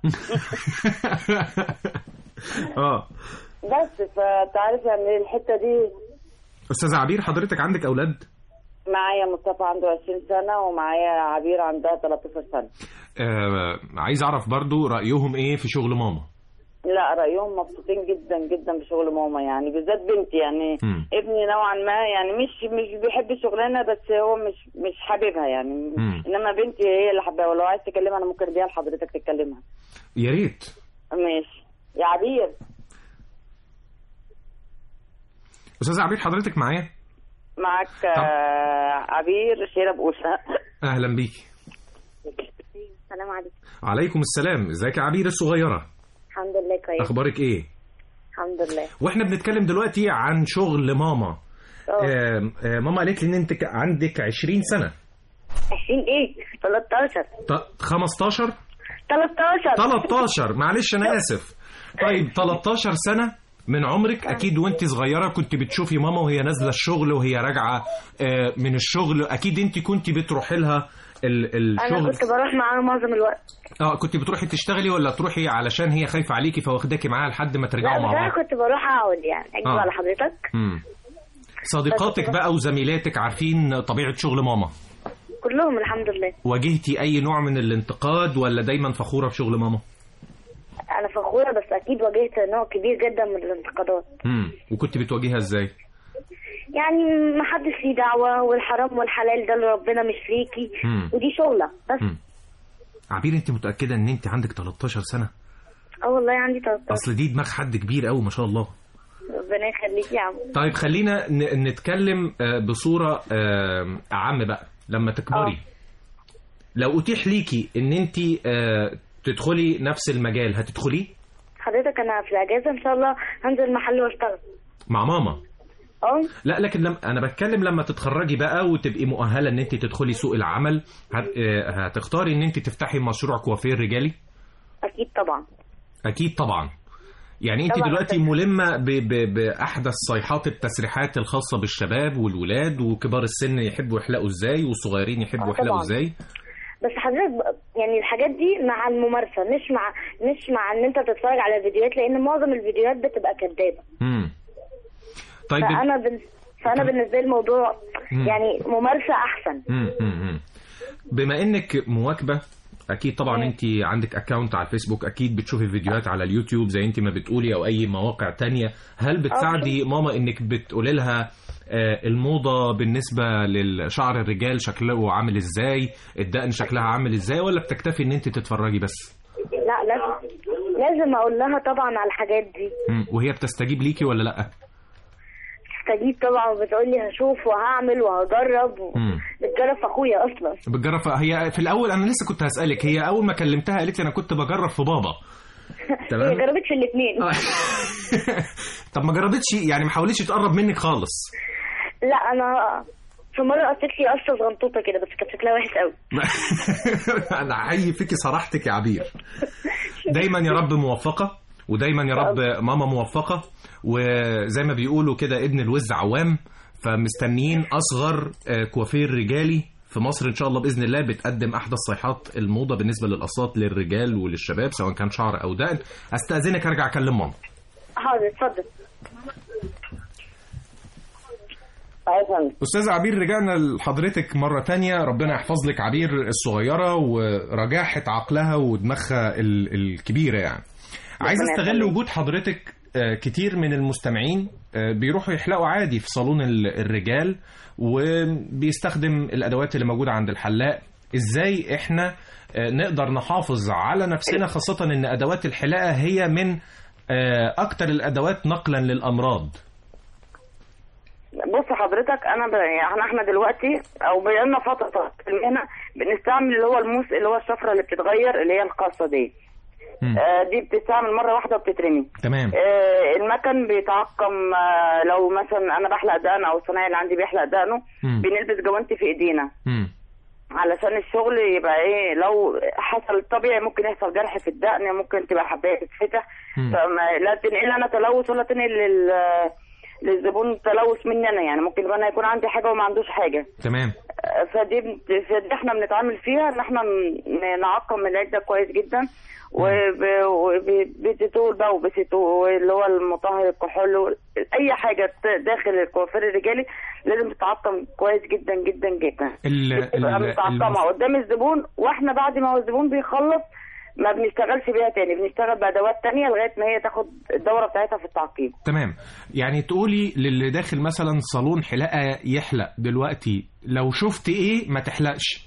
اه بس فانت عارف يعني الحته دي استاذ عبير حضرتك عندك اولاد معايا مصطفى عنده 20 سنة ومعايا عبير عندها 13 سنة آه عايز اعرف برضو رايهم ايه في شغل ماما لا رأيهم مبسوطين جدا جدا بشغل ماما يعني بالذات بنتي يعني مم. ابني نوعا ما يعني مش مش بيحب الشغلانة بس هو مش مش حاببها يعني مم. انما بنتي هي اللي حباها ولو عايز تكلمها انا ممكن اديها لحضرتك تتكلمها يا ريت ماشي يا عبير استاذ عبير حضرتك معايا معاك آه، عبير شيرة بقوشة اهلا بيكي السلام عليكم عليكم السلام ازيك يا عبير الصغيره الحمد لله كويس اخبارك ايه الحمد لله واحنا بنتكلم دلوقتي عن شغل ماما اه آه آه ماما قالت لي ان انت ك- عندك 20 سنه 20 ايه 13 ط- 15 13 13 معلش انا اسف طيب 13 سنه من عمرك اكيد وانت صغيره كنت بتشوفي ماما وهي نازله الشغل وهي راجعه آه، من الشغل اكيد انت كنت بتروحي لها ال- انا الشغل كنت بروح معاها معظم الوقت اه كنت بتروحي تشتغلي ولا تروحي علشان هي خايفه عليكي فواخداكي معاها لحد ما لا ترجعوا بس مع انا بعض كنت بروح اقعد يعني اكذب آه. على حضرتك مم. صديقاتك بقى وزميلاتك عارفين طبيعه شغل ماما كلهم الحمد لله واجهتي اي نوع من الانتقاد ولا دايما فخوره بشغل ماما انا فخوره بس اكيد واجهت نوع كبير جدا من الانتقادات امم وكنت بتواجهها ازاي يعني ما حدش ليه دعوه والحرام والحلال ده اللي ربنا مش ليكي مم. ودي شغله بس مم. عبير انت متاكده ان انت عندك 13 سنه اه والله عندي 13 اصل دي دماغ حد كبير قوي ما شاء الله ربنا يخليك يا عم طيب خلينا ن- نتكلم آه، بصوره آه، اعم بقى لما تكبري لو اتيح ليكي ان انت آه، تدخلي نفس المجال هتدخليه حضرتك انا في الاجازه ان شاء الله هنزل محل واشتغل مع ماما اه لا لكن لم انا بتكلم لما تتخرجي بقى وتبقي مؤهله ان انت تدخلي سوق العمل هت... آه، هتختاري ان انت تفتحي مشروع كوافير رجالي اكيد طبعا اكيد طبعا يعني انت طبعاً دلوقتي أكيد. ملمه ب... ب... باحدث صيحات التسريحات الخاصه بالشباب والولاد وكبار السن يحبوا يحلقوا ازاي والصغيرين يحبوا آه، يحلقوا طبعاً. ازاي بس حضرتك ب- يعني الحاجات دي مع الممارسه مش مع مش مع ان انت تتفرج على فيديوهات لان معظم الفيديوهات بتبقى كدابه امم طيب فانا بن... فانا بالنسبه لي الموضوع مم. يعني ممارسه احسن مم، مم، مم. بما انك مواكبه اكيد طبعا مم. انت عندك اكونت على الفيسبوك اكيد بتشوفي فيديوهات على اليوتيوب زي انت ما بتقولي او اي مواقع تانية هل بتساعدي ماما انك بتقولي لها آه، الموضة بالنسبة للشعر الرجال شكله عامل ازاي الدقن شكلها عامل ازاي ولا بتكتفي ان انت تتفرجي بس لا لازم لازم اقول لها طبعا على الحاجات دي مم. وهي بتستجيب ليكي ولا لا تستجيب طبعا وبتقول لي هشوف وهعمل وهجرب و... مم. بتجرب في اخويا اصلا بتجرب هي في الاول انا لسه كنت هسألك هي اول ما كلمتها قالت لي انا كنت بجرب في بابا تمام. هي جربت في الاثنين طب ما جربتش يعني ما حاولتش تقرب منك خالص لا انا في مره قصت لي قصه صغنطوطه كده بس كانت شكلها وحش قوي انا حي فيكي صراحتك يا عبير دايما يا رب موفقه ودايما يا رب ماما موفقه وزي ما بيقولوا كده ابن الوز عوام فمستنيين اصغر آه، كوافير رجالي في مصر ان شاء الله باذن الله بتقدم احدث صيحات الموضه بالنسبه للقصات للرجال وللشباب سواء كان شعر او دقن استاذنك ارجع اكلم ماما حاضر اتفضل استاذ عبير رجعنا لحضرتك مرة تانية ربنا يحفظ لك عبير الصغيرة ورجاحة عقلها ودماغها ال- الكبيرة يعني عايز ربنا استغل يخليك. وجود حضرتك آه، كتير من المستمعين آه، بيروحوا يحلقوا عادي في صالون ال- الرجال وبيستخدم الادوات اللي موجودة عند الحلاق ازاي احنا آه، نقدر نحافظ على نفسنا خاصة ان ادوات الحلاقة هي من آه، اكتر الادوات نقلا للامراض بص حضرتك انا ب... يعني احنا دلوقتي او بقالنا فتره في المهنه بنستعمل اللي هو الموس اللي هو الشفره اللي بتتغير اللي هي الخاصه دي آه دي بتستعمل مره واحده وبتترمي تمام آه المكن بيتعقم آه لو مثلا انا بحلق دقن او الصنايعي اللي عندي بيحلق دقنه مم. بنلبس جوانتي في ايدينا مم. علشان الشغل يبقى ايه لو حصل طبيعي ممكن يحصل جرح في الدقن ممكن تبقى حبايه تتفتح مم. فما لا تنقل انا تلوث ولا تنقل لل للزبون تلوث مني انا يعني ممكن يبقى انا يكون عندي حاجه وما عندوش حاجه تمام آه، فدي بت- فدي احنا بنتعامل فيها ان احنا ن- نعقم العيد ده كويس جدا وبتتول بقى وبسيتول اللي هو المطهر الكحول و- اي حاجه ت- داخل الكوافير الرجالي لازم تتعقم كويس جدا جدا جدا ال- تبقى ال- متعقمه المف- قدام الزبون واحنا بعد ما هو الزبون بيخلص ما بنشتغلش بيها تاني بنشتغل بادوات تانية لغايه ما هي تاخد الدوره بتاعتها في التعقيم تمام يعني تقولي للي داخل مثلا صالون حلاقه يحلق دلوقتي لو شفت ايه ما تحلقش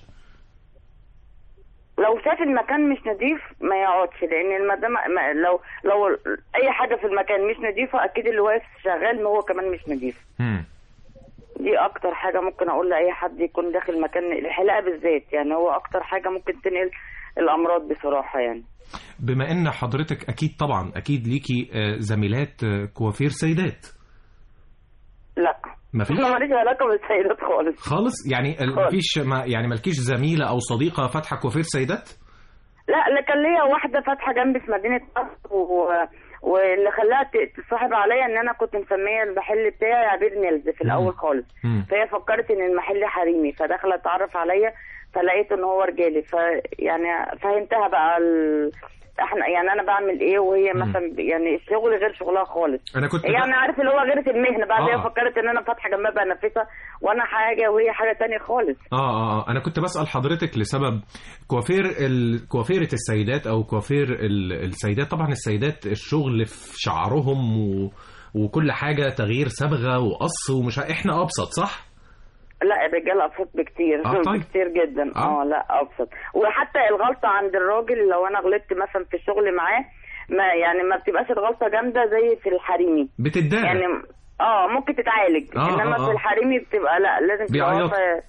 لو شاف المكان مش نظيف ما يقعدش لان المدام ما- لو لو اي حاجه في المكان مش نظيفه اكيد اللي واقف شغال ما هو كمان مش نظيف مم. دي اكتر حاجه ممكن اقول لاي حد يكون داخل مكان الحلاقه بالذات يعني هو اكتر حاجه ممكن تنقل الامراض بصراحه يعني بما ان حضرتك اكيد طبعا اكيد ليكي آه، زميلات آه، كوافير سيدات لا مفيش؟ انا ماليش علاقه بالسيدات خالص خالص يعني ال- خالص. مفيش ما يعني مالكيش زميله او صديقه فاتحه كوافير سيدات لا لا كان ليا واحده فاتحه جنبي في مدينه نصر و... واللي خلاها ت- تصاحب عليا ان انا كنت مسميه المحل بتاعي عبير نيلز في الاول خالص مم. فهي فكرت ان المحل حريمي فدخلت اتعرف عليا فلقيت ان هو رجالي فيعني فهمتها بقى ال... احنا يعني انا بعمل ايه وهي مم. مثلا يعني الشغل غير شغلها خالص انا كنت يعني بقى- عارف اللي هو غيرة المهنه بعد آه. هي فكرت ان انا فاتحه جنبها بنفسها وانا حاجه وهي حاجه تانية خالص اه اه آه. انا كنت بسال حضرتك لسبب كوافير ال... كوافيره السيدات او كوافير ال... السيدات طبعا السيدات الشغل في شعرهم و... وكل حاجه تغيير صبغه وقص ومش ع- احنا ابسط صح لا الرجال ابسط بكتير آه، طيب. بكتير جدا آه. اه لا ابسط وحتى الغلطه عند الراجل لو انا غلطت مثلا في الشغل معاه ما يعني ما بتبقاش الغلطه جامده زي في الحريمي بتتدارى يعني اه ممكن تتعالج آه، انما آه، آه. في الحريمي بتبقى لا لازم تبقى بيعيط. واقفة-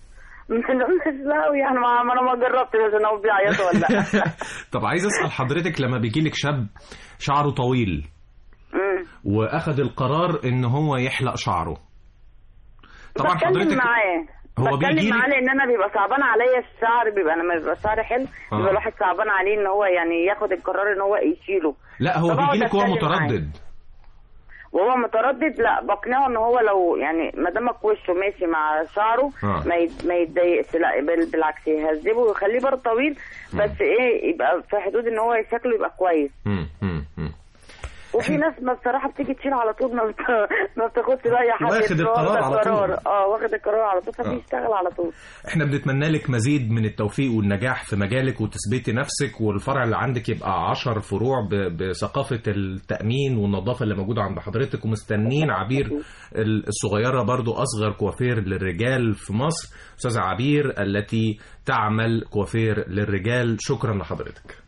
مش لا قوي يعني ما ما انا ما جربتش عشان هو بيعيطوا ولا لا طب عايز اسال حضرتك لما بيجي لك شاب شعره طويل مم. واخد القرار ان هو يحلق شعره طبعا بتكلم حضرتك معاه هو بتكلم بيجي معاه لان انا بيبقى صعبان عليا الشعر بيبقى لما بيبقى الشعر حلو آه. بيبقى الواحد صعبان عليه ان هو يعني ياخد القرار ان هو يشيله لا هو فبقعد بيجي لك وهو أتكلم معاه. متردد وهو متردد لا بقنعه ان هو لو يعني ما دامك وشه ماشي مع شعره آه. ما يت- ما يتضايقش لا بل- بالعكس يهذبه ويخليه برضه طويل بس ايه يبقى في حدود ان هو شكله يبقى كويس مم، مم، مم. وفي ناس ما بصراحه بتيجي تشيل على طول ما بت... ما بتاخدش بقى حد واخد يتفاوض القرار على طول. القرار. اه واخد القرار على طول آه. فبيشتغل على طول احنا بنتمنى لك مزيد من التوفيق والنجاح في مجالك وتثبيتي نفسك والفرع اللي عندك يبقى عشر فروع ب- بثقافة التأمين والنظافة اللي موجودة عند حضرتك ومستنين عبير ال- الصغيرة برضو أصغر كوافير للرجال في مصر أستاذة عبير التي تعمل كوافير للرجال شكرا لحضرتك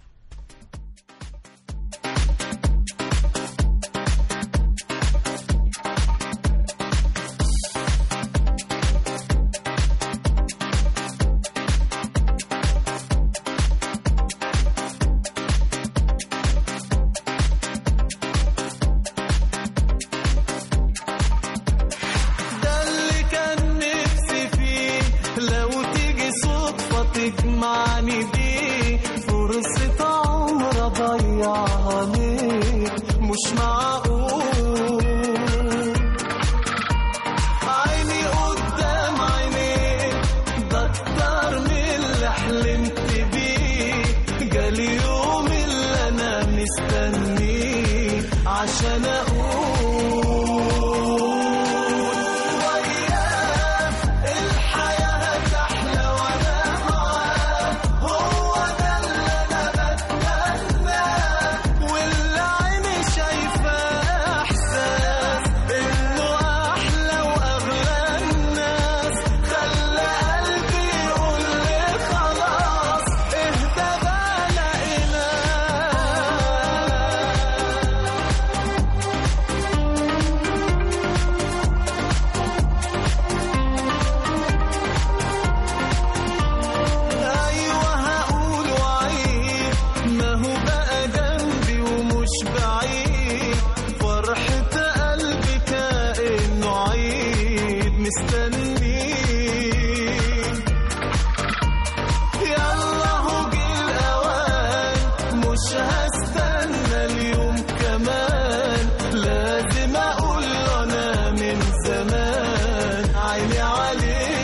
ده اللي كان نفسي فيه لو تيجي صدفة تجمعني بيه فرصة عمر أضيعها ليه مش معقول عيني قدام عينيك ده أكتر من اللي حلمت بيه جالي يوم اللي أنا مستنيه عشان أقول وياه الحياة هتحلى وأنا معاه هو ده اللي أنا بتمناه واللي عيني شايفاه إحساس إنه أحلى وأغلى الناس خلى قلبي يقول لي خلاص اهدى بقى لقيناه ايوه هقول وعيد ما هو بقى جنبي ومش بعيد فرحة قلبي كأنه عيد مستنيه يلا هو جه الأوان مش هستنى اليوم كمان لازم أقول له أنا من زمان عيني عليه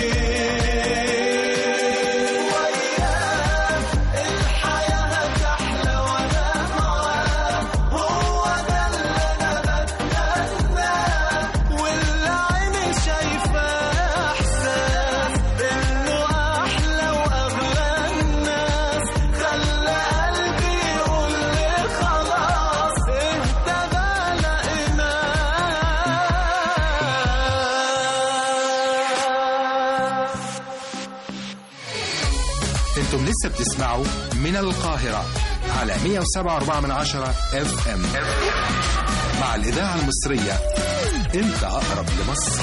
وياه الحياة هتحلى وأنا معاه هو ده اللي أنا بتمناه واللي عيني شايفاه إحساس إنه أحلى وأغلى الناس خلى قلبي يقول لي خلاص اهدى بقى لقيناه انتم لسه بتسمعوا من القاهرة على 107.4 من عشرة اف ام مع الإذاعة المصرية انت أقرب لمصر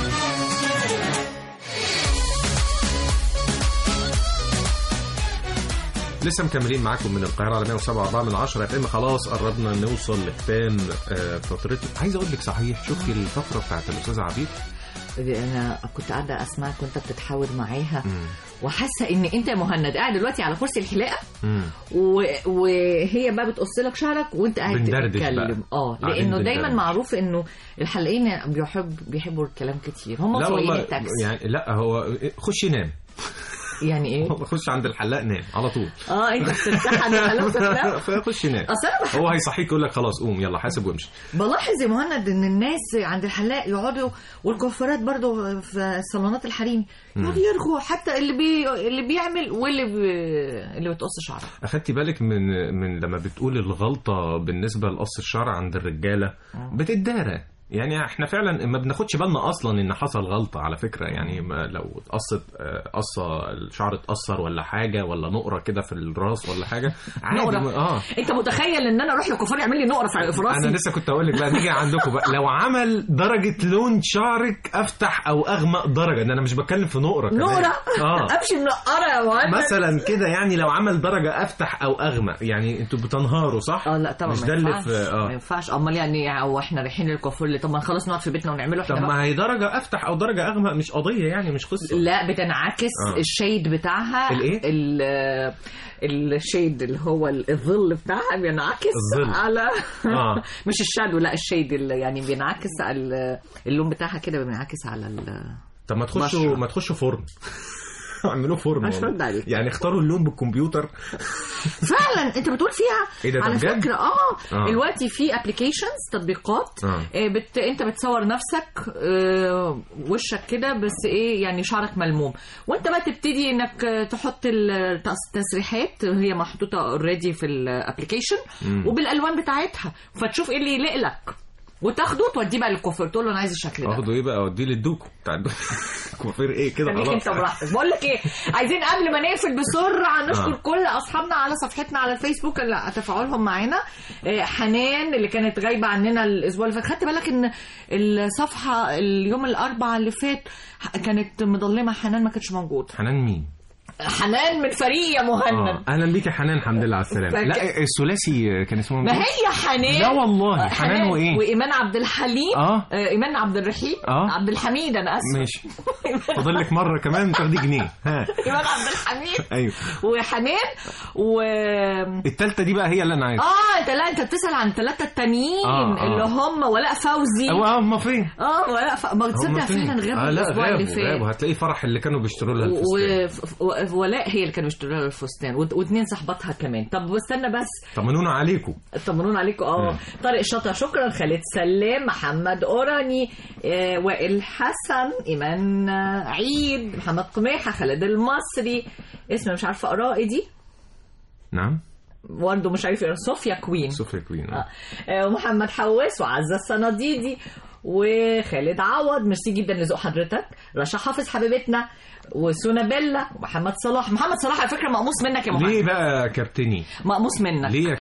لسه مكملين معاكم من القاهرة على 107.4 من 10 اف ام خلاص قربنا نوصل لختام آه، فترتنا عايز اقول لك صحيح شفتي الفقرة بتاعت الأستاذة عبير انا كنت قاعده اسمعك وانت بتتحاور معاها وحاسه ان انت يا مهند قاعد دلوقتي على كرسي الحلاقه مم. و... وهي بقى بتقص لك شعرك وانت قاعد بندردش بقى. تتكلم اه قاعدين لانه دايما بندردش. معروف انه الحلاقين بيحب بيحبوا الكلام كتير هم لا سواقين والله التاكسي يعني لا هو خش نام يعني ايه خش عند الحلاق نام على طول اه انت بترتاح عند الحلاق وتتنام؟ فخش نام اصل انا بح- هو هيصحيك يقول لك خلاص قوم يلا حاسب وامشي بلاحظ يا مهند ان الناس عند الحلاق يقعدوا والكوافيرات برضو في صالونات الحريم يقعدوا يرخوا حتى اللي بي اللي بيعمل واللي بي اللي بتقص شعره اخدتي بالك من من لما بتقول الغلطه بالنسبه لقص الشعر عند الرجاله بتتدارى يعني احنا فعلا ما بناخدش بالنا اصلا ان حصل غلطه على فكره يعني ما لو اتقصت آه، قصه الشعر اتاثر ولا حاجه ولا نقره كده في الراس ولا حاجه عادي نقرة. ما- اه انت متخيل ان انا اروح لكوفير يعمل لي نقره في في راسي انا لسه كنت اقول لك بقى نيجي عندكم بقى لو عمل درجه لون شعرك افتح او اغمق درجه ده انا مش بتكلم في نقره كمان نقره اه امشي منقره يا مهند مثلا كده يعني لو عمل درجه افتح او اغمق يعني انتوا بتنهاروا صح؟ اه لا طبعا مش ما ده اللي ينفعش في ما اه ينفعش امال يعني او احنا رايحين للكوافير اللي طب ما خلاص نقعد في بيتنا ونعمله طب احنا بقى. ما هي درجه افتح او درجه اغمق مش قضيه يعني مش قصه لا بتنعكس آه. الشيد بتاعها الإيه؟ ال- الشيد اللي هو الظل بتاعها بينعكس الظل. على آه. مش الشادو لا الشيد اللي يعني بينعكس على اللون بتاعها كده بينعكس على ال... طب ما تخشوا بشرة. ما تخشوا فرن اعملوا فرن مش والله. رد عليك. يعني اختاروا اللون بالكمبيوتر فعلا انت بتقول فيها إيه ده، ده على بجد؟ فكره اه, آه. دلوقتي في ابلكيشنز تطبيقات آه. آه. بت... انت بتصور نفسك آه وشك كده بس ايه يعني شعرك ملموم وانت بقى تبتدي انك آه، تحط التسريحات هي محطوطه اوريدي في الابلكيشن مم. وبالالوان بتاعتها فتشوف ايه اللي يليق لك وتاخده وتوديه بقى للكوافير تقول له انا عايز الشكل ده اخده ايه بقى اوديه للدوكو بتاع الدوكو. كوافير ايه كده خليك خلاص انت براحتك بقول لك ايه عايزين قبل ما نقفل بسرعه نشكر آه. كل اصحابنا على صفحتنا على الفيسبوك اللي تفاعلهم معانا آه، حنان اللي كانت غايبه عننا الاسبوع اللي فات خدت بالك ان الصفحه اليوم الاربعاء اللي فات كانت مضلمه حنان ما كانتش موجود حنان مين؟ حنان من فريق يا مهند اه اهلا بيك يا حنان الحمد لله على السلامه فك- لا الثلاثي كان اسمه ما مين؟ هي حنان لا والله آه، حنان وايه؟ وايمان عبد الحليم اه ايمان عبد الرحيم آه. عبد الحميد انا اسف ماشي فاضل لك مره كمان تاخدي جنيه ها ايمان عبد الحميد ايوه وحنان و التالتة دي بقى هي اللي انا عايزها اه انت لا انت بتسال عن الثلاثه التانيين آه، آه. اللي هم ولاء فوزي او اه هم فين؟ اه ولاء ف... ما هم تصدق فين؟ فعلا غابوا آه لا الاسبوع اللي غابوا غابوا فات هتلاقي فرح اللي كانوا بيشتروا لها الفستان و- و- ولاء هي اللي كانوا بيشتروا لها الفستان وات- واتنين صاحباتها كمان طب واستنى بس طمنونا عليكم طمنون عليكم اه طارق شاطر شكرا خالد سلام محمد اوراني آه وائل حسن ايمان آه، عيد محمد قميحه خالد المصري اسم مش عارفه اقراه ايه دي نعم برضه مش عارف اقرا صوفيا كوين صوفيا كوين آه. آه، ومحمد حواس وعزة الصناديدي وخالد عوض ميرسي جدا لذوق حضرتك رشا حافظ حبيبتنا وسونا بيلا ومحمد صلاح محمد صلاح على فكره مقموص منك يا محمد ليه بقى كابتني؟ مقموص منك ليه يا